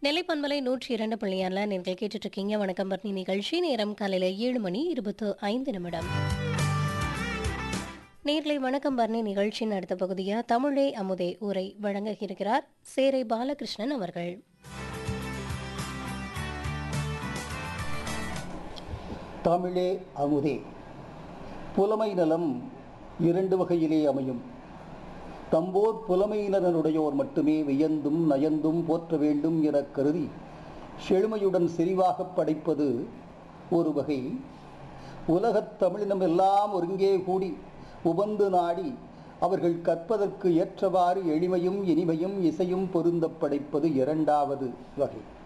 நெல்லை பண்பலை நூற்றி இரண்டு புள்ளியாரில் நீங்கள் கேட்டுட்டு இருக்கீங்க வணக்கம் பர்ணி நிகழ்ச்சி நேரம் காலையில் ஏழு மணி இருபத்து ஐந்து நிமிடம் நேர்லை வணக்கம் பர்ணி நிகழ்ச்சியின் அடுத்த பகுதியாக தமிழே அமுதே உரை வழங்க இருக்கிறார் சேரை பாலகிருஷ்ணன் அவர்கள் தமிழே அமுதே புலமை நலம் இரண்டு வகையிலே அமையும் தம்போர் புலமையினருடையோர் மட்டுமே வியந்தும் நயந்தும் போற்ற வேண்டும் எனக் கருதி செழுமையுடன் செறிவாகப் படைப்பது ஒரு வகை உலகத் தமிழினம் எல்லாம் ஒருங்கே கூடி உபந்து நாடி அவர்கள் கற்பதற்கு ஏற்றவாறு எளிமையும் இனிமையும் இசையும் பொருந்தப் படைப்பது இரண்டாவது வகை